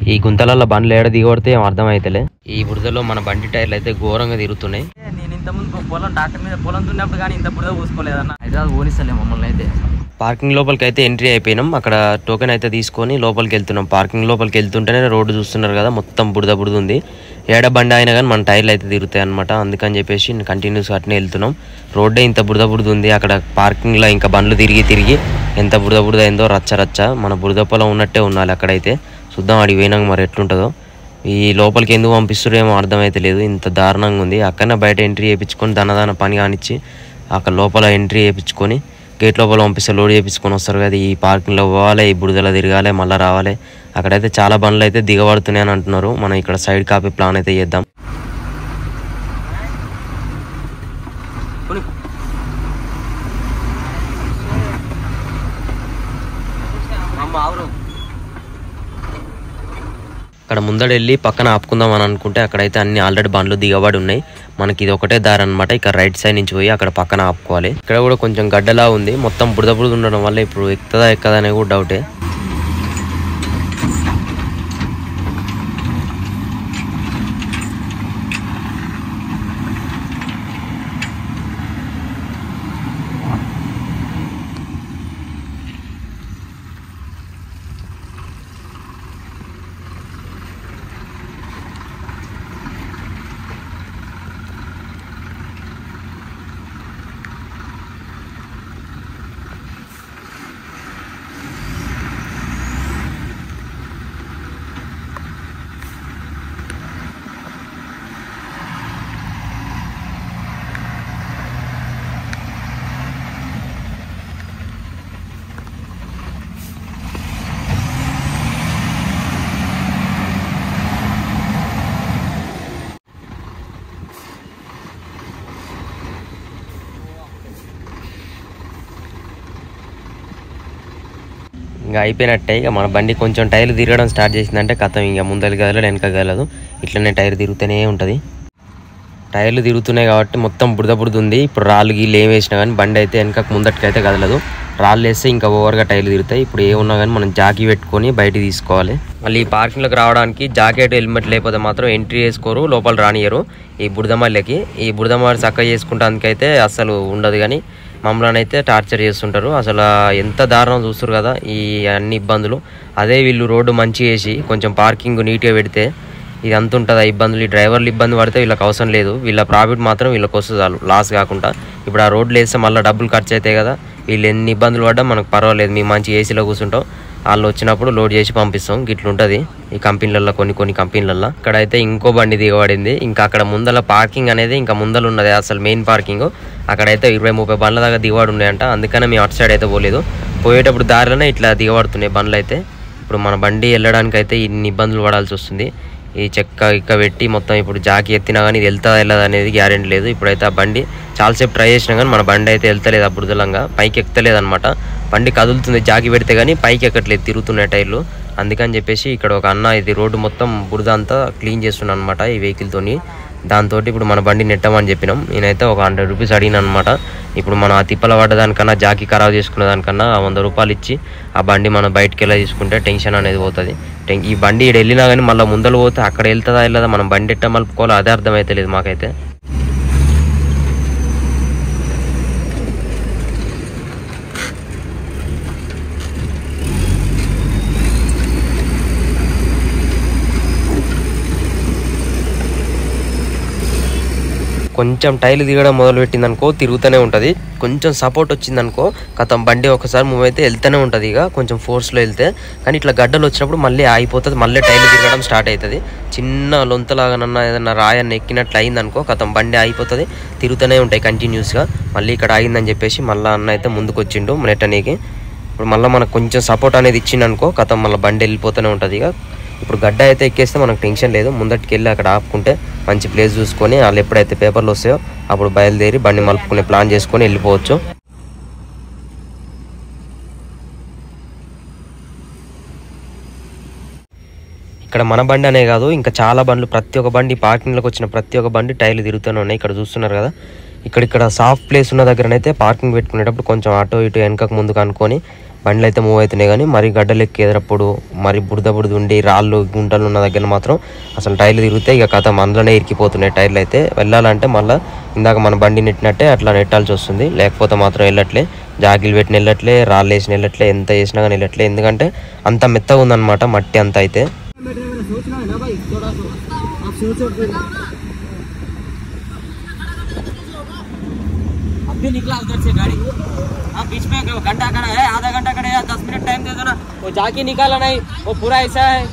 ఈ గుంతలలో బండ్లు ఏడ దిగబడితే ఏం అర్థం అవుతలే ఈ బురదలో మన బండి టైర్లు అయితే ఘోరంగా తిరుగుతున్నాయి నేను ఇంత ముందు పొలం డాక్టర్ మీద పొలం దున్నప్పుడు కానీ ఇంత బురద పూసుకోలేదన్న హైదరాబాద్ పోనిస్తలే మమ్మల్ని అయితే పార్కింగ్ లోపలికి అయితే ఎంట్రీ అయిపోయినాం అక్కడ టోకెన్ అయితే తీసుకొని లోపలికి వెళ్తున్నాం పార్కింగ్ లోపలికి వెళ్తుంటేనే రోడ్డు చూస్తున్నారు కదా మొత్తం బురద బురద ఉంది ఏడ బండి అయినా కానీ మన టైర్లు అయితే తిరుగుతాయి అనమాట అందుకని చెప్పేసి కంటిన్యూస్ అట్నే వెళ్తున్నాం రోడ్డే ఇంత బురద బురద ఉంది అక్కడ పార్కింగ్లో ఇంకా బండ్లు తిరిగి తిరిగి ఎంత బురద బురద అయిందో రచ్చ రచ్చ మన బురద పొలం ఉన్నట్టే ఉండాలి అక్కడైతే చూద్దాం అడిగి పోయినాక మరి ఎట్లుంటుందో ఈ లోపలికి ఎందుకు పంపిస్తారేమో అర్థమైతే లేదు ఇంత దారుణంగా ఉంది అక్కడనే బయట ఎంట్రీ చేయించుకొని దనదాన పని కానిచ్చి అక్కడ లోపల ఎంట్రీ చేయించుకొని గేట్ లోపల పంపిస్తే లోడ్ చేయించుకొని వస్తారు కదా ఈ పార్కింగ్లో పోవాలి ఈ బురదలో తిరగాలి మళ్ళీ రావాలి అక్కడైతే చాలా బండ్లు అయితే దిగబడుతున్నాయి అని అంటున్నారు మనం ఇక్కడ సైడ్ కాపీ ప్లాన్ అయితే చేద్దాం అమ్మ అవును అక్కడ ముందడ వెళ్ళి పక్కన ఆపుకుందాం అని అనుకుంటే అక్కడైతే అన్ని ఆల్రెడీ బండ్లు దిగబడి ఉన్నాయి మనకి ఇది ఒకటే దారి అనమాట ఇక్కడ రైట్ సైడ్ నుంచి పోయి అక్కడ పక్కన ఆపుకోవాలి ఇక్కడ కూడా కొంచెం గడ్డలా ఉంది మొత్తం బురద బురద ఉండడం వల్ల ఇప్పుడు ఎక్కుతుందా ఎక్కదా అనేది కూడా డౌటే ఇంకా అయిపోయినట్టే ఇక మన బండి కొంచెం టైర్ తిరగడం స్టార్ట్ చేసిందంటే కథం ఇంకా ముందరికి కదలదు వెనక కదలదు ఇట్లనే టైర్ తిరుగుతూనే ఉంటుంది టైర్లు తిరుగుతున్నాయి కాబట్టి మొత్తం బురద బురద ఉంది ఇప్పుడు రాళ్ళు గీళ్ళు ఏం వేసినా కానీ బండి అయితే వెనక ముందటికి అయితే కదలదు రాళ్ళు వేస్తే ఇంకా ఓవర్గా టైర్లు తిరుగుతాయి ఇప్పుడు ఏమున్నా కానీ మనం జాకీ పెట్టుకొని బయటికి తీసుకోవాలి మళ్ళీ ఈ పార్కింగ్లోకి రావడానికి జాకెట్ హెల్మెట్ లేకపోతే మాత్రం ఎంట్రీ చేసుకోరు లోపల రానియరు ఈ బురదమల్లకి ఈ బురదమల్లి చక్క చేసుకుంటానికైతే అస్సలు ఉండదు కానీ మమ్మల్ని అయితే టార్చర్ చేస్తుంటారు అసలు ఆ ఎంత దారుణం చూస్తారు కదా ఈ అన్ని ఇబ్బందులు అదే వీళ్ళు రోడ్డు మంచి చేసి కొంచెం పార్కింగ్ నీట్గా పెడితే ఇది అంత ఉంటుంది ఆ ఇబ్బందులు ఈ డ్రైవర్లు ఇబ్బంది పడితే వీళ్ళకి అవసరం లేదు వీళ్ళ ప్రాఫిట్ మాత్రం వీళ్ళకి వస్తుంది చాలు లాస్ కాకుండా ఇప్పుడు ఆ రోడ్లు వేస్తే మళ్ళీ డబ్బులు ఖర్చు అవుతాయి కదా వీళ్ళు ఎన్ని ఇబ్బందులు పడ్డా మనకు పర్వాలేదు మేము మంచి ఏసీలో కూర్చుంటాం వాళ్ళు వచ్చినప్పుడు లోడ్ చేసి పంపిస్తాం గిట్లుంటుంది ఈ కంపెనీలలో కొన్ని కొన్ని కంపెనీలలో ఇక్కడైతే ఇంకో బండి దిగబడింది ఇంకా అక్కడ ముందల పార్కింగ్ అనేది ఇంకా ముందల ఉన్నది అసలు మెయిన్ పార్కింగ్ అక్కడైతే ఇరవై ముప్పై బండ్ల దాకా దిగబడి ఉన్నాయంట అందుకనే మేము అటు సైడ్ అయితే పోలేదు పోయేటప్పుడు దారిలోనే ఇట్లా దిగబడుతున్నాయి బండ్లు అయితే ఇప్పుడు మన బండి వెళ్ళడానికి అయితే ఇన్ని ఇబ్బందులు పడాల్సి వస్తుంది ఈ చెక్క ఇక్క పెట్టి మొత్తం ఇప్పుడు జాకి ఎత్తినా కానీ ఇది వెళ్తా వెళ్ళదు అనేది గ్యారెంటీ లేదు ఇప్పుడైతే ఆ బండి చాలాసేపు ట్రై చేసినా కానీ మన బండి అయితే వెళ్తలేదు అప్పుడు దూలంగా పైకి ఎక్కుతలేదు అనమాట బండి కదులుతుంది జాకి పెడితే కానీ పైకి ఎక్కట్లేదు తిరుగుతున్నాయి టైర్లు అందుకని చెప్పేసి ఇక్కడ ఒక అన్న ఇది రోడ్డు మొత్తం బురద అంతా క్లీన్ చేస్తున్నాను అనమాట ఈ వెహికల్తోని దాంతో ఇప్పుడు మన బండి నెట్టమని చెప్పినాం నేనైతే ఒక హండ్రెడ్ రూపీస్ అడిగిన అనమాట ఇప్పుడు మనం ఆ తిప్పల పడ్డదానికన్నా జాకీ ఖరాబ్ చేసుకునే దానికన్నా ఆ వంద రూపాయలు ఇచ్చి ఆ బండి మనం బయటికి వెళ్ళి తీసుకుంటే టెన్షన్ అనేది పోతుంది టెన్- ఈ బండి ఇక్కడ వెళ్ళినా కానీ మళ్ళీ ముందలు పోతే అక్కడ వెళ్తుందా వెళ్ళదా మనం బండి ఎట్ట మలుపుకోవాలో అదే అర్థమైతే లేదు మాకైతే కొంచెం టైలు దిగడం మొదలు పెట్టిందనుకో తిరుగుతూనే ఉంటుంది కొంచెం సపోర్ట్ వచ్చిందనుకో కథం బండి ఒకసారి మూవ్ అయితే వెళ్తూనే ఉంటుంది ఇక కొంచెం ఫోర్స్లో వెళ్తే కానీ ఇట్లా గడ్డలు వచ్చినప్పుడు మళ్ళీ ఆగిపోతుంది మళ్ళీ టైలు తిరగడం స్టార్ట్ అవుతుంది చిన్న లొంతలాగానన్నా ఏదన్నా రాయన్న ఎక్కినట్లు అయిందనుకో కథం బండి ఆగిపోతుంది తిరుగుతూనే ఉంటాయి కంటిన్యూస్గా మళ్ళీ ఇక్కడ ఆగిందని చెప్పేసి మళ్ళీ అన్న అయితే ముందుకు వచ్చిండు నెట్టనీకి ఇప్పుడు మళ్ళీ మనకు కొంచెం సపోర్ట్ అనేది ఇచ్చిందనుకో కథం మళ్ళీ బండి వెళ్ళిపోతూనే ఉంటుంది ఇక ఇప్పుడు గడ్డ అయితే ఎక్కేస్తే మనకు టెన్షన్ లేదు ముందటికి వెళ్ళి అక్కడ ఆపుకుంటే మంచి ప్లేస్ చూసుకొని వాళ్ళు ఎప్పుడైతే పేపర్లు వస్తాయో అప్పుడు బయలుదేరి బండి మలుపుకునే ప్లాన్ చేసుకొని వెళ్ళిపోవచ్చు ఇక్కడ మన బండి అనే కాదు ఇంకా చాలా బండ్లు ప్రతి ఒక్క బండి పార్కింగ్లోకి వచ్చిన ప్రతి ఒక్క బండి టైర్లు తిరుగుతూనే ఉన్నాయి ఇక్కడ చూస్తున్నారు కదా ఇక్కడ ఇక్కడ సాఫ్ట్ ప్లేస్ ఉన్న దగ్గరనైతే పార్కింగ్ పెట్టుకునేటప్పుడు కొంచెం అటో ఇటు వెనకకు ముందుకు అనుకొని బండ్లు అయితే మూవ్ అవుతున్నాయి కానీ మరి గడ్డలు ఎక్కేటప్పుడు మరి బురద బురద ఉండి రాళ్ళు గుంటలు ఉన్న దగ్గర మాత్రం అసలు టైర్లు తిరిగితే ఇక కథ మనలోనే ఇరికిపోతున్నాయి టైర్లు అయితే వెళ్ళాలంటే మళ్ళీ ఇందాక మన బండి నెట్టినట్టే అట్లా నెట్టాల్సి వస్తుంది లేకపోతే మాత్రం వెళ్ళట్లే జాగిలు పెట్టిన వెళ్ళట్లే రాళ్ళు వేసిన వెళ్ళట్లే ఎంత వేసినా కానీ వెళ్ళట్లే ఎందుకంటే అంత మెత్తగా ఉందన్నమాట మట్టి అంత అయితే अभी निकला उधर से गाड़ी हाँ बीच में घंटा खड़ा है आधा घंटा खड़ा है दस मिनट टाइम दे दो ना वो जाके निकाला नहीं वो पूरा ऐसा है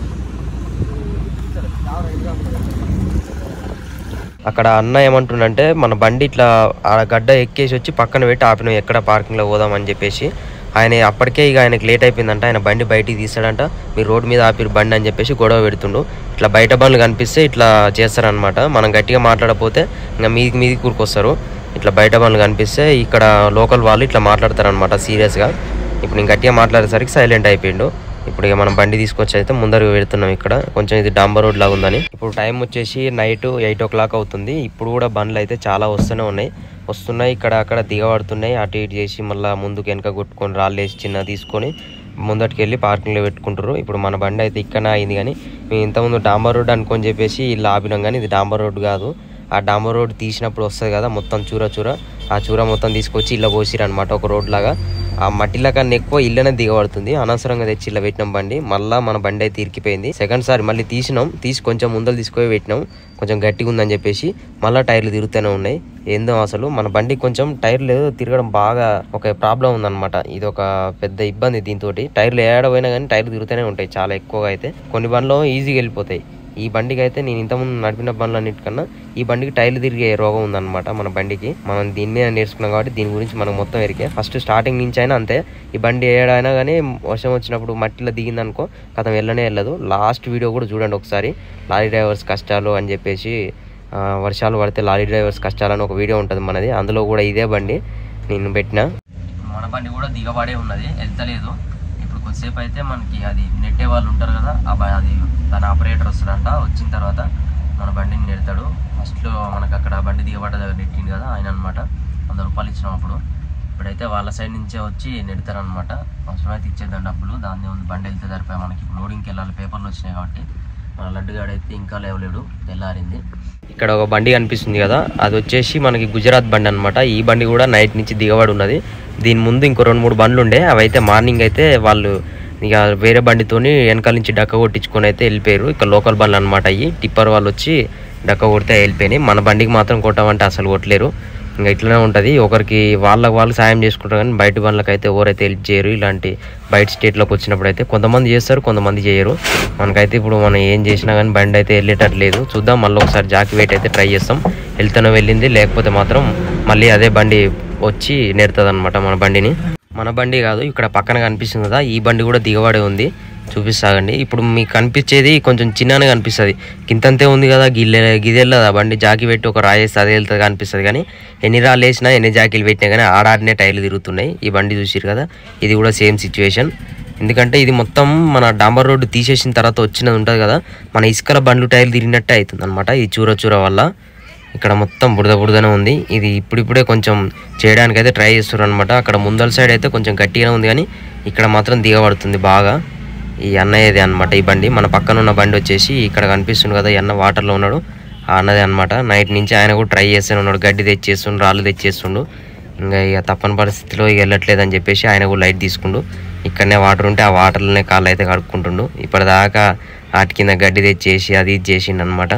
అక్కడ అన్న ఏమంటుండంటే మన బండి ఇట్లా ఆ గడ్డ ఎక్కేసి వచ్చి పక్కన పెట్టి ఆపినాం ఎక్కడ పార్కింగ్లో పోదామని చెప్పేసి ఆయన అప్పటికే ఇక ఆయనకి లేట్ అయిపోయిందంట ఆయన బండి బయటికి తీసాడంట మీరు రోడ్డు మీద ఆపిరు బండి అని చెప్పేసి గొడవ పెడుతుండు ఇట్లా బయట బండ్లు కనిపిస్తే ఇట్లా చేస్తారనమాట మనం గట్టిగా మాట్లాడకపోతే ఇంకా మీదికి మీదికి కూరుకొస్తారు ఇట్లా బయట బండ్లు కనిపిస్తే ఇక్కడ లోకల్ వాళ్ళు ఇట్లా మాట్లాడతారనమాట సీరియస్గా ఇప్పుడు నేను గట్టిగా మాట్లాడేసరికి సైలెంట్ అయిపోయిండు ఇప్పుడు ఇక మనం బండి తీసుకొచ్చి అయితే ముందరకు వెళ్తున్నాం ఇక్కడ కొంచెం ఇది డాంబర్ రోడ్ లాగా ఉందని ఇప్పుడు టైం వచ్చేసి నైట్ ఎయిట్ ఓ క్లాక్ అవుతుంది ఇప్పుడు కూడా బండ్లు అయితే చాలా వస్తూనే ఉన్నాయి వస్తున్నాయి ఇక్కడ అక్కడ దిగబడుతున్నాయి అటు ఇటు చేసి మళ్ళీ ముందుకు వెనక కొట్టుకొని రాళ్ళు వేసి చిన్న తీసుకొని ముందటికి వెళ్ళి పార్కింగ్లో పెట్టుకుంటారు ఇప్పుడు మన బండి అయితే ఇక్కడనే అయింది కానీ మేము ఇంతకుముందు డాంబర్ రోడ్ అనుకొని చెప్పేసి ఇలా ఆపినాం కానీ ఇది డాంబర్ రోడ్ కాదు ఆ డాంబర్ రోడ్ తీసినప్పుడు వస్తుంది కదా మొత్తం చూర చూర ఆ చూర మొత్తం తీసుకొచ్చి ఇలా పోసిరు అనమాట ఒక రోడ్ లాగా ఆ మట్టిలా కన్నా ఎక్కువ ఇల్లనే దిగబడుతుంది అనవసరంగా తెచ్చి ఇలా పెట్టినాం బండి మళ్ళా మన బండి అయితే ఇరికిపోయింది సెకండ్ సారి మళ్ళీ తీసినాం తీసి కొంచెం ముందలు తీసుకొని పెట్టినాం కొంచెం గట్టిగా ఉందని చెప్పేసి మళ్ళీ టైర్లు తిరుగుతూనే ఉన్నాయి ఏందో అసలు మన బండి కొంచెం టైర్లు తిరగడం బాగా ఒక ప్రాబ్లం ఉందన్నమాట ఇది ఒక పెద్ద ఇబ్బంది దీంతో టైర్లు ఏడపోయినా కానీ టైర్లు తిరుగుతూనే ఉంటాయి చాలా ఎక్కువగా అయితే కొన్ని బండ్లు ఈజీగా వెళ్ళిపోతాయి ఈ బండికి అయితే నేను ఇంతకుముందు నడిపిన బండ్లన్నిటికన్నా ఈ బండికి టైర్లు తిరిగే రోగం ఉందన్నమాట మన బండికి మనం దీని మీద నేర్చుకున్నాం కాబట్టి దీని గురించి మనకు మొత్తం ఎరికే ఫస్ట్ స్టార్టింగ్ నుంచి అయినా అంతే ఈ బండి ఏడైనా కానీ వర్షం వచ్చినప్పుడు మట్టిలో దిగిందనుకో కథం వెళ్ళనే వెళ్ళదు లాస్ట్ వీడియో కూడా చూడండి ఒకసారి లారీ డ్రైవర్స్ కష్టాలు అని చెప్పేసి ఆ, వర్షాలు పడితే లారీ డ్రైవర్స్ కష్టాలని ఒక వీడియో ఉంటుంది మనది అందులో కూడా ఇదే బండి నేను పెట్టిన మన బండి కూడా దిగబడే ఉన్నది వెళ్తలేదు ఇప్పుడు కొద్దిసేపు అయితే మనకి అది నెట్టే వాళ్ళు ఉంటారు కదా ఆ బ- అది దాని ఆపరేటర్ వస్తాడంట వచ్చిన తర్వాత మన బండిని నెడతాడు ఫస్ట్లో మనకు అక్కడ బండి దిగబడ్డ దగ్గర నెట్టింది కదా ఆయన అనమాట వంద రూపాయలు ఇచ్చినాం అప్పుడు ఇప్పుడైతే వాళ్ళ సైడ్ నుంచే వచ్చి నెడతారనమాట అవసరమైతే ఇచ్చేద్దాం డబ్బులు దాన్ని ఉంది బండి వెళ్తే సరిపోయి మనకి ఇప్పుడు లోడింగ్కి వెళ్ళాలి పేపర్లు వచ్చినాయి కాబట్టి మన లడ్డుగాడు అయితే ఇంకా లేవలేడు తెల్లారింది ఇక్కడ ఒక బండి కనిపిస్తుంది కదా అది వచ్చేసి మనకి గుజరాత్ బండి అనమాట ఈ బండి కూడా నైట్ నుంచి దిగబడి ఉన్నది దీని ముందు ఇంకో రెండు మూడు బండ్లు ఉండే అవి అయితే మార్నింగ్ అయితే వాళ్ళు ఇక వేరే బండితోని వెనకాల నుంచి డక్క కొట్టించుకొని అయితే వెళ్ళిపోయారు ఇక లోకల్ బండ్లు అనమాట అయ్యి టిప్పర్ వాళ్ళు వచ్చి డక్క కొడితే వెళ్ళిపోయినాయి మన బండికి మాత్రం కొట్టమంటే అసలు కొట్టలేరు ఇంకా ఇట్లనే ఉంటుంది ఒకరికి వాళ్ళకి వాళ్ళు సాయం చేసుకుంటారు కానీ బయట బండ్లకు అయితే ఎవరైతే హెల్ప్ చేయరు ఇలాంటి బయట స్టేట్లోకి వచ్చినప్పుడు అయితే కొంతమంది చేస్తారు కొంతమంది చేయరు మనకైతే ఇప్పుడు మనం ఏం చేసినా కానీ బండి అయితే వెళ్ళేటట్లేదు చూద్దాం మళ్ళీ ఒకసారి జాకి వెయిట్ అయితే ట్రై చేస్తాం వెళ్తూనే వెళ్ళింది లేకపోతే మాత్రం మళ్ళీ అదే బండి వచ్చి నేరుతుంది అనమాట మన బండిని మన బండి కాదు ఇక్కడ పక్కన కనిపిస్తుంది కదా ఈ బండి కూడా దిగబడే ఉంది చూపిస్తాగండి ఇప్పుడు మీకు కనిపించేది కొంచెం చిన్నగా కనిపిస్తుంది కింతంతే ఉంది కదా గిల్లె గిదెళ్ళదా బండి జాకి పెట్టి ఒక రాయేస్తే అదే వెళ్తుంది కనిపిస్తుంది కానీ ఎన్ని రాళ్ళు వేసినా ఎన్ని జాకీలు పెట్టినా కానీ ఆడాడనే టైర్లు తిరుగుతున్నాయి ఈ బండి చూసిరు కదా ఇది కూడా సేమ్ సిచ్యువేషన్ ఎందుకంటే ఇది మొత్తం మన డాంబర్ రోడ్డు తీసేసిన తర్వాత వచ్చినది ఉంటుంది కదా మన ఇసుకల బండ్లు టైర్లు తిరిగినట్టే అవుతుంది అనమాట ఈ చూర చూర వల్ల ఇక్కడ మొత్తం బురద బురదనే ఉంది ఇది ఇప్పుడిప్పుడే కొంచెం చేయడానికి అయితే ట్రై చేస్తారు అనమాట అక్కడ ముందల సైడ్ అయితే కొంచెం గట్టిగానే ఉంది కానీ ఇక్కడ మాత్రం దిగబడుతుంది బాగా ఈ అన్నయ్యది అనమాట ఈ బండి మన పక్కన ఉన్న బండి వచ్చేసి ఇక్కడ కనిపిస్తుంది కదా ఈ అన్న వాటర్లో ఉన్నాడు ఆ అన్నదే అనమాట నైట్ నుంచి ఆయన కూడా ట్రై చేస్తూనే ఉన్నాడు గడ్డి తెచ్చేస్తుండు రాళ్ళు తెచ్చేస్తుండు ఇంకా ఇక తప్పని పరిస్థితిలో ఇక వెళ్ళట్లేదని చెప్పేసి ఆయన కూడా లైట్ తీసుకుండు ఇక్కడనే వాటర్ ఉంటే ఆ వాటర్లోనే కాళ్ళు అయితే కడుక్కుంటుండు ఇప్పటిదాకా వాటి కింద గడ్డి తెచ్చేసి అది ఇది చేసిండు అనమాట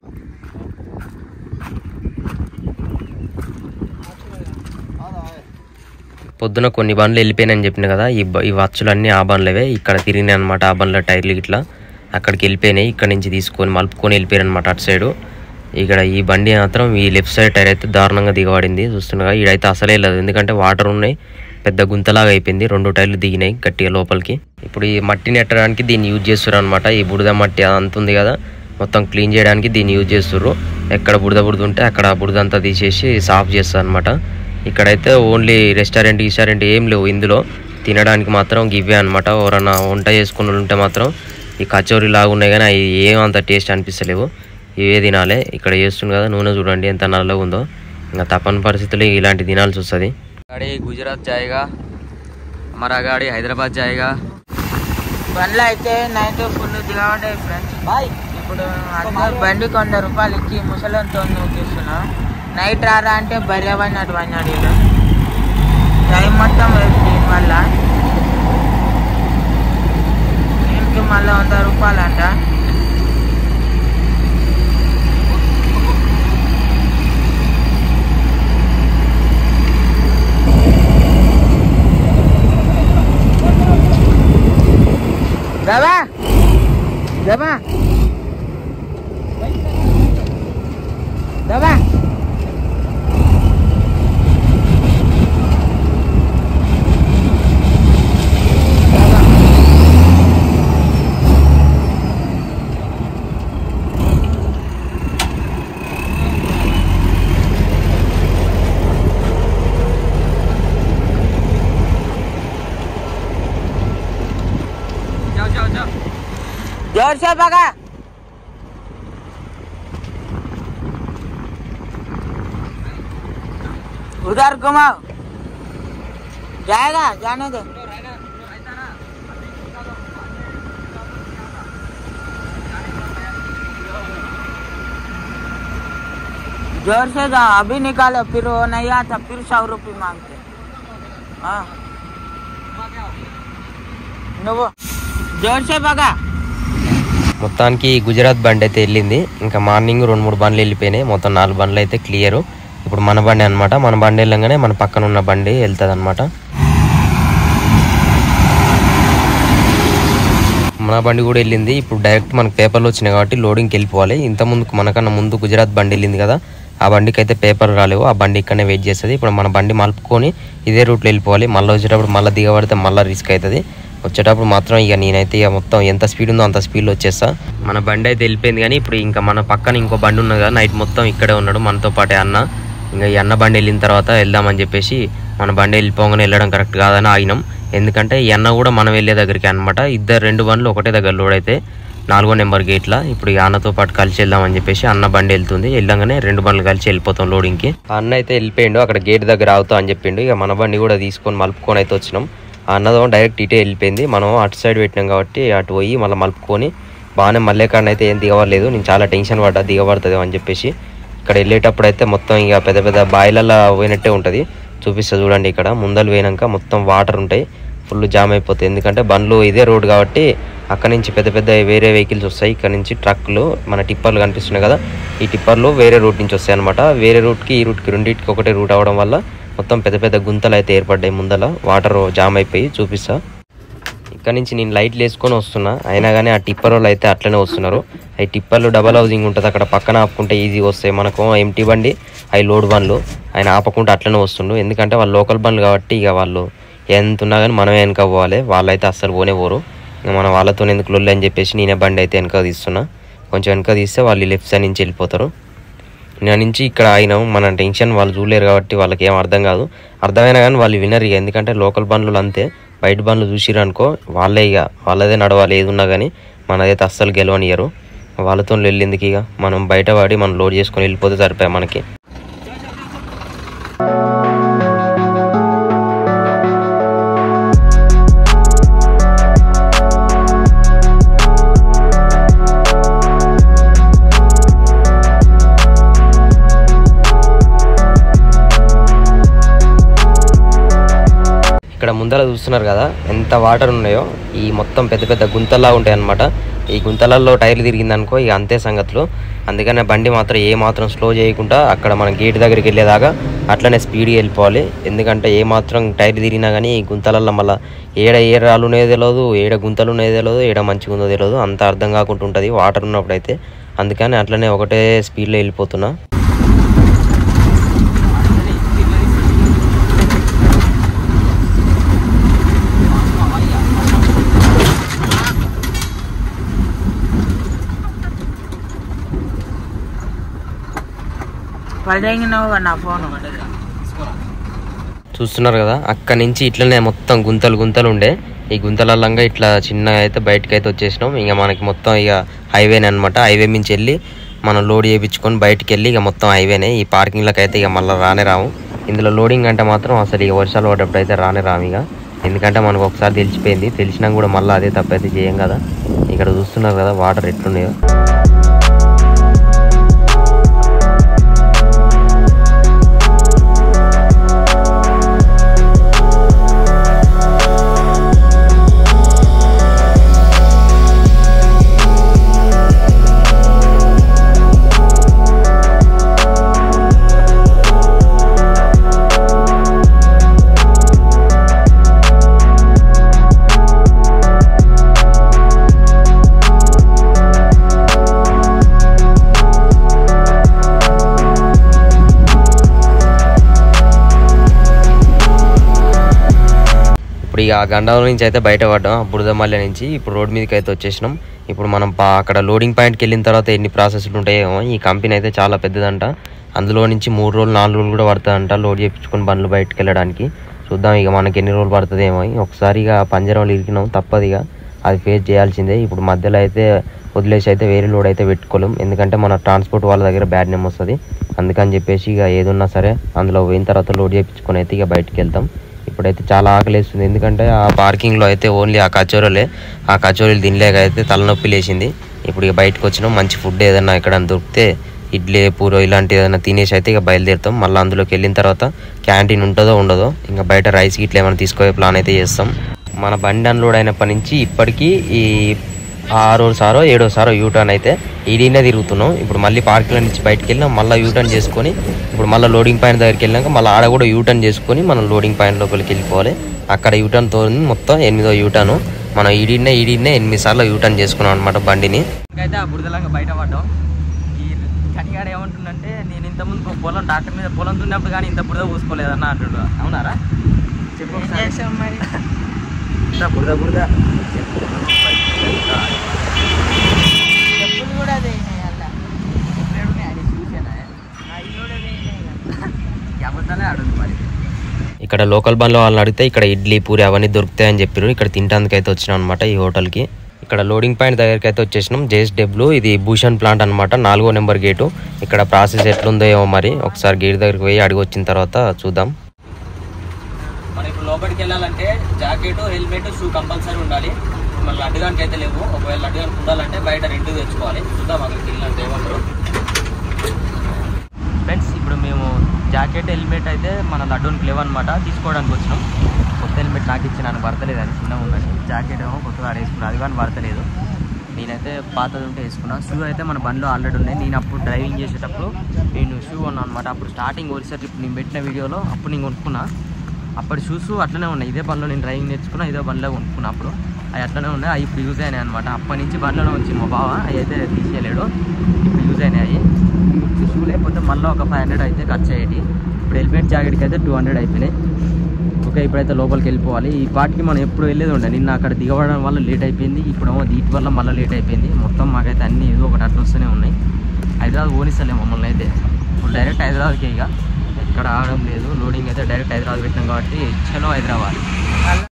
పొద్దున కొన్ని బండ్లు వెళ్ళిపోయినాయని చెప్పిన కదా ఈ బ- ఈ వచ్చులన్నీ ఆ బండ్లవే ఇక్కడ తిరిగినాయి అనమాట ఆ బండ్ల టైర్లు ఇట్లా అక్కడికి వెళ్ళిపోయినాయి ఇక్కడ నుంచి తీసుకొని మలుపుకొని వెళ్ళిపోయారు అనమాట అటు సైడు ఇక్కడ ఈ బండి మాత్రం ఈ లెఫ్ట్ సైడ్ టైర్ అయితే దారుణంగా దిగబడింది చూస్తుండగా ఈడైతే అసలే లేదు ఎందుకంటే వాటర్ ఉన్నాయి పెద్ద గుంతలాగా అయిపోయింది రెండు టైర్లు దిగినాయి గట్టిగా లోపలికి ఇప్పుడు ఈ మట్టి నెట్టడానికి దీన్ని యూజ్ చేస్తారు అనమాట ఈ బురద మట్టి అంత ఉంది కదా మొత్తం క్లీన్ చేయడానికి దీన్ని యూజ్ చేస్తారు ఎక్కడ బురద బురద ఉంటే అక్కడ బురద అంతా తీసేసి సాఫ్ చేస్తారు అనమాట ఇక్కడైతే ఓన్లీ రెస్టారెంట్ గిస్టారెంట్ ఏం లేవు ఇందులో తినడానికి మాత్రం గివ్వే అనమాట ఎవరన్నా వంట చేసుకుని వాళ్ళు ఉంటే మాత్రం ఈ కచోరీ లాగా ఉన్నాయి కానీ అవి ఏం అంత టేస్ట్ అనిపిస్తలేవు ఇవే తినాలి ఇక్కడ చేస్తుంది కదా నూనె చూడండి ఎంత నల్లగా ఉందో ఇంకా తప్పని పరిస్థితుల్లో ఇలాంటి తినాల్సి వస్తుంది गाड़ी गुजरात जाएगा हमारा गाड़ी हैदराबाद जाएगा బండ్లు అయితే నైట్ ఫుల్ దిగబడ్డాయి ఫ్రెండ్స్ भाई ఇప్పుడు అందరు బండికి వంద రూపాయలు ఇచ్చి ముసలంతో చూస్తున్నాం నైట్ రారా అంటే బర్రె పడినట్టు పడినాడు వీళ్ళు టైం మొత్తం వేస్ట్ దీనివల్ల దీనికి మళ్ళీ వంద రూపాయలు అంట దబా దబా దబా जाओ जाओ जाओ जोर से भगा उधर घुमाओ जाएगा जाने दे जोर से जाओ अभी निकालो फिर वो नहीं आता फिर सौ रुपये मांगते हाँ నువ్వు జోర్ సే బగా మొత్తానికి గుజరాత్ బండి అయితే వెళ్ళింది ఇంకా మార్నింగ్ రెండు మూడు బండ్లు వెళ్ళిపోయినాయి మొత్తం నాలుగు బండ్లు అయితే క్లియర్ ఇప్పుడు మన బండి అనమాట మన బండి వెళ్ళంగానే మన పక్కన ఉన్న బండి వెళ్తుంది అనమాట మన బండి కూడా వెళ్ళింది ఇప్పుడు డైరెక్ట్ మనకు పేపర్లు వచ్చినాయి కాబట్టి లోడింగ్కి వెళ్ళిపోవాలి ఇంత ముందుకు మనకన్నా ముందు గుజరాత్ బండి వెళ్ళింది కదా ఆ బండికి అయితే పేపర్ రాలేవు ఆ బండి ఇక్కడనే వెయిట్ చేస్తుంది ఇప్పుడు మన బండి మలుపుకొని ఇదే రూట్లో వెళ్ళిపోవాలి మళ్ళీ వచ్చేటప్పుడు మళ్ళీ దిగబడితే మళ్ళీ రిస్క్ అవుతుంది వచ్చేటప్పుడు మాత్రం ఇక నేనైతే ఇక మొత్తం ఎంత స్పీడ్ ఉందో అంత స్పీడ్లో వచ్చేస్తా మన బండి అయితే వెళ్ళిపోయింది కానీ ఇప్పుడు ఇంకా మన పక్కన ఇంకో బండి ఉన్నది కదా నైట్ మొత్తం ఇక్కడే ఉన్నాడు మనతో పాటే అన్న ఇంకా ఈ అన్న బండి వెళ్ళిన తర్వాత వెళ్దామని చెప్పేసి మన బండి వెళ్ళిపోగానే వెళ్ళడం కరెక్ట్ కాదని ఆగినాం ఎందుకంటే ఈ అన్న కూడా మనం వెళ్ళే దగ్గరికి అనమాట ఇద్దరు రెండు బండ్లు ఒకటే దగ్గర లోడ్ అయితే నాలుగో నెంబర్ గేట్ల ఇప్పుడు ఈ అన్నతో పాటు కలిసి వెళ్దామని చెప్పేసి అన్న బండి వెళ్తుంది వెళ్ళంగానే రెండు బండ్లు కలిసి వెళ్ళిపోతాం లోడింగ్కి ఆ అన్న అయితే వెళ్ళిపోయిండు అక్కడ గేట్ దగ్గర ఆగుతా అని చెప్పిండు ఇక మన బండి కూడా తీసుకొని మలుపుకొని అయితే వచ్చినాం ఆ అన్నదో డైరెక్ట్ ఇటే వెళ్ళిపోయింది మనం అటు సైడ్ పెట్టినాం కాబట్టి అటు పోయి మళ్ళీ మలుపుకొని బాగానే మళ్ళీ కాడ అయితే ఏం దిగవలేదు నేను చాలా టెన్షన్ పడ్డా దిగబడుతుంది అని చెప్పేసి ఇక్కడ వెళ్ళేటప్పుడు అయితే మొత్తం ఇక పెద్ద పెద్ద బాయిలల్లో పోయినట్టే ఉంటుంది చూపిస్తా చూడండి ఇక్కడ ముందలు పోయినాక మొత్తం వాటర్ ఉంటాయి ఫుల్ జామ్ అయిపోతాయి ఎందుకంటే బండ్లు ఇదే రోడ్ కాబట్టి అక్కడ నుంచి పెద్ద పెద్ద వేరే వెహికల్స్ వస్తాయి ఇక్కడ నుంచి ట్రక్లు మన టిప్పర్లు కనిపిస్తున్నాయి కదా ఈ టిప్పర్లు వేరే రూట్ నుంచి వస్తాయి అనమాట వేరే రూట్కి ఈ రూట్కి రెండింటికి ఒకటే రూట్ అవడం వల్ల మొత్తం పెద్ద పెద్ద గుంతలు అయితే ఏర్పడ్డాయి ముందల వాటర్ జామ్ అయిపోయి చూపిస్తా ఇక్కడ నుంచి నేను లైట్లు వేసుకొని వస్తున్నా అయినా కానీ ఆ టిప్పర్ వాళ్ళు అయితే అట్లనే వస్తున్నారు అవి టిప్పర్లు డబల్ హౌసింగ్ ఉంటుంది అక్కడ పక్కన ఆపుకుంటే ఈజీగా వస్తాయి మనకు ఎంటీ బండి అవి లోడ్ బండ్లు ఆయన ఆపకుండా అట్లనే వస్తుండు ఎందుకంటే వాళ్ళు లోకల్ బండ్లు కాబట్టి ఇక వాళ్ళు ఎంత ఉన్నా కానీ మనమే వెనక పోవాలి వాళ్ళైతే అస్సలు పోనే పోరు ఇక మనం వాళ్ళతో ఎందుకు లొల్లి అని చెప్పేసి నేనే బండి అయితే వెనక తీస్తున్నా కొంచెం వెనక తీస్తే వాళ్ళు లెఫ్ట్ సైడ్ నుంచి వెళ్ళిపోతారు నా నుంచి ఇక్కడ అయినాం మన టెన్షన్ వాళ్ళు చూడలేరు కాబట్టి వాళ్ళకి ఏం అర్థం కాదు అర్థమైనా కానీ వాళ్ళు వినరు ఇక ఎందుకంటే లోకల్ బండ్లు అంతే బయట బండ్లు చూసిరు అనుకో వాళ్ళే ఇక వాళ్ళదే నడవాలి ఏది ఉన్నా కానీ మనదైతే అస్సలు గెలవనియరు వాళ్ళతో వెళ్ళిందికి ఇక మనం బయట పడి మనం లోడ్ చేసుకొని వెళ్ళిపోతే సరిపోయాయి మనకి ఇక్కడ ముందర చూస్తున్నారు కదా ఎంత వాటర్ ఉన్నాయో ఈ మొత్తం పెద్ద పెద్ద గుంతల్లా ఉంటాయి అన్నమాట ఈ గుంతలలో టైర్లు తిరిగిందనుకో ఇక అంతే సంగతులు అందుకనే బండి మాత్రం ఏ మాత్రం స్లో చేయకుండా అక్కడ మన గేట్ దగ్గరికి వెళ్ళేదాకా అట్లనే స్పీడ్గా వెళ్ళిపోవాలి ఎందుకంటే ఏ మాత్రం టైర్లు తిరిగినా కానీ ఈ గుంతలల్లో మళ్ళీ ఏడ ఏ రాళ్ళు ఉన్నాయో తెలియదు ఏడ గుంతలు ఉన్నాయో తెలియదు ఏడ మంచిగా ఉందో తెలియదు అంత అర్థం కాకుండా ఉంటుంది వాటర్ ఉన్నప్పుడు అయితే అందుకని అట్లనే ఒకటే స్పీడ్లో వెళ్ళిపోతున్నా పడేగినావు నా ఫోన్ చూస్తున్నారు కదా అక్కడి నుంచి ఇట్లనే మొత్తం గుంతలు గుంతలు ఉండే ఈ గుంతలల్లంగా ఇట్లా చిన్నగా అయితే బయటకు అయితే వచ్చేసినాం ఇక మనకి మొత్తం ఇక హైవేనే అనమాట హైవే నుంచి వెళ్ళి మనం లోడ్ చేయించుకొని బయటికి వెళ్ళి ఇక మొత్తం హైవేనే ఈ పార్కింగ్లకు అయితే ఇక మళ్ళీ రానే రాము ఇందులో లోడింగ్ అంటే మాత్రం అసలు ఇక వర్షాలు పడ్డప్పుడు అయితే రానే రాము ఇక ఎందుకంటే మనకు ఒకసారి తెలిసిపోయింది తెలిసినా కూడా మళ్ళీ అదే తప్పైతే చేయం కదా ఇక్కడ చూస్తున్నారు కదా వాటర్ ఎట్లున్నాయో ఇప్పుడు ఇక ఆ గండం నుంచి అయితే బయటపడ్డాం ఆ బురదమల్లె నుంచి ఇప్పుడు రోడ్ మీదకి అయితే వచ్చేసినాం ఇప్పుడు మనం పా అక్కడ లోడింగ్ పాయింట్కి వెళ్ళిన తర్వాత ఎన్ని ప్రాసెస్లు ఉంటాయో ఈ కంపెనీ అయితే చాలా పెద్దదంట అందులో నుంచి మూడు రోజులు నాలుగు రోజులు కూడా పడుతుందంట లోడ్ చేయించుకొని బండ్లు బయటకు వెళ్ళడానికి చూద్దాం ఇక మనకి ఎన్ని రోజులు పడుతుందేమో ఒకసారి ఇక పంజరంలో ఇరికినాం తప్పదు ఇక అది ఫేస్ చేయాల్సిందే ఇప్పుడు మధ్యలో అయితే వదిలేసి అయితే వేరే లోడ్ అయితే పెట్టుకోలేం ఎందుకంటే మన ట్రాన్స్పోర్ట్ వాళ్ళ దగ్గర బ్యాడ్ నేమ్ వస్తుంది అందుకని చెప్పేసి ఇక ఏదున్నా సరే అందులో పోయిన తర్వాత లోడ్ చేయించుకొని అయితే ఇక బయటికి వెళ్తాం ఇప్పుడైతే చాలా ఆకలి వేస్తుంది ఎందుకంటే ఆ పార్కింగ్లో అయితే ఓన్లీ ఆ కచోరలే ఆ కచోరీలు తినలేక అయితే తలనొప్పి లేచింది ఇప్పుడు ఇక బయటకు వచ్చినాం మంచి ఫుడ్ ఏదైనా ఎక్కడ దొరికితే ఇడ్లీ పూరో ఇలాంటి ఏదైనా తినేసి అయితే ఇక బయలుదేరుతాం మళ్ళీ అందులోకి వెళ్ళిన తర్వాత క్యాంటీన్ ఉంటుందో ఉండదో ఇంకా బయట రైస్ గిట్ల ఏమైనా తీసుకునే ప్లాన్ అయితే చేస్తాం మన బండి అన్లోడ్ అయినప్పటి నుంచి ఇప్పటికీ ఈ ఆరోసారో ఏడోసారో యూటర్న్ అయితే ఈడీనే తిరుగుతున్నాం ఇప్పుడు మళ్ళీ పార్కుల నుంచి బయటకు వెళ్ళినాం మళ్ళీ యూటర్న్ చేసుకొని ఇప్పుడు మళ్ళీ లోడింగ్ పాయింట్ దగ్గరికి వెళ్ళాక మళ్ళీ ఆడ కూడా యూటర్న్ చేసుకొని మనం లోడింగ్ పాయింట్ లోపలికి వెళ్ళిపోవాలి అక్కడ యూటర్న్ తో మొత్తం ఎనిమిదో యూటర్న్ మనం ఈడీనే ఈడీనే ఎనిమిది సార్లు యూటర్న్ చేసుకున్నాం అనమాట బండిని అయితే ఆ బురదలాగా బయట పడ్డాం ఈ కనిగాడు ఏమంటుండంటే నేను ఇంతకుముందు పొలం డాక్టర్ మీద పొలం దున్నప్పుడు కానీ ఇంత బురద పూసుకోలేదన్న అంటుండు అవునారా చెప్పు ఏం ఒకసారి. చేస్తాం మరి ఇంత బురద బురద చెప్పులు కూడా వేయినాయి అలా అవి కూడా వేయినాయి కదా. అబద్ధాలే ఆడుంది మరి ఇక్కడ లోకల్ బండ్లో వాళ్ళని అడిగితే ఇక్కడ ఇడ్లీ పూరి అవన్నీ దొరుకుతాయని చెప్పారు ఇక్కడ తినడానికి అయితే వచ్చినాం అనమాట ఈ హోటల్కి ఇక్కడ లోడింగ్ పాయింట్ దగ్గరికి అయితే వచ్చేసినాం జేఎస్డబ్ల్యూ ఇది భూషణ్ ప్లాంట్ అనమాట నాలుగో నెంబర్ గేటు ఇక్కడ ప్రాసెస్ ఎట్లుందో ఏమో మరి ఒకసారి గేట్ దగ్గరికి పోయి అడిగి వచ్చిన తర్వాత చూద్దాం మనం ఇప్పుడు లోపలికి వెళ్ళాలంటే జాకెట్ హెల్మెట్ షూ కంపల్సరీ ఉండాలి మన లడ్డుగానికి అయితే లేవు ఒకవేళ లడ్డుగానికి ఉండాలంటే బయట రెండు తెచ్చుకోవాలి చూద్దాం అక్కడికి వెళ్ళినట్టు ఏమంటారు ఫ్రెండ్స్ ఇప్పుడు మేము జాకెట్ హెల్మెట్ అయితే మన లడ్డూనికి లేవన్నమాట తీసుకోవడానికి వచ్చినాం కొత్త హెల్మెట్ నాకు ఇచ్చి నాకు పడతలేదు అని చిన్నగా ఉందని జాకెట్ ఏమో కొత్తగా వేసుకున్నాను అది కానీ పడతలేదు నేనైతే పాతది ఉంటే వేసుకున్నా షూ అయితే మన బండిలో ఆల్రెడీ ఉన్నాయి నేను అప్పుడు డ్రైవింగ్ చేసేటప్పుడు నేను షూ కొన్నాను అనమాట అప్పుడు స్టార్టింగ్ ఒరిసారి ఇప్పుడు నేను పెట్టిన వీడియోలో అప్పుడు నేను కొనుక్కున్నా అప్పటి షూస్ అట్లనే ఉన్నాయి ఇదే బండిలో నేను డ్రైవింగ్ నేర్చుకున్నా ఇదే బండిలో కొనుక్కున్నా అప్పుడు అవి అట్లనే ఉన్నాయి అవి ఇప్పుడు యూజ్ అయినాయి అనమాట అప్పటి నుంచి బండిలోనే వచ్చింది మా బావ అవి అయితే తీసేయలేడు ఇప్పుడు యూజ్ అయినాయి అవి షూ లేకపోతే మళ్ళీ ఒక ఫైవ్ హండ్రెడ్ అయితే ఖర్చు అయ్యేటి ఇప్పుడు హెల్మెట్ జాకెట్కి అయితే టూ హండ్రెడ్ అయిపోయినాయి ఓకే ఇప్పుడైతే లోపలికి వెళ్ళిపోవాలి ఈ పాటికి మనం ఎప్పుడు వెళ్ళేది ఉండే నిన్న అక్కడ దిగబడడం వల్ల లేట్ అయిపోయింది ఇప్పుడేమో వీటి వల్ల మళ్ళీ లేట్ అయిపోయింది మొత్తం మాకైతే అన్ని ఏదో ఒకటి అట్లా వస్తూనే ఉన్నాయి హైదరాబాద్ ఓనిస్తలే మమ్మల్ని అయితే ఇప్పుడు డైరెక్ట్ హైదరాబాద్కే ఇక ఇక్కడ ఆగడం లేదు లోడింగ్ అయితే డైరెక్ట్ హైదరాబాద్ పెట్టినాం కాబట్టి చలో హైదరాబాద్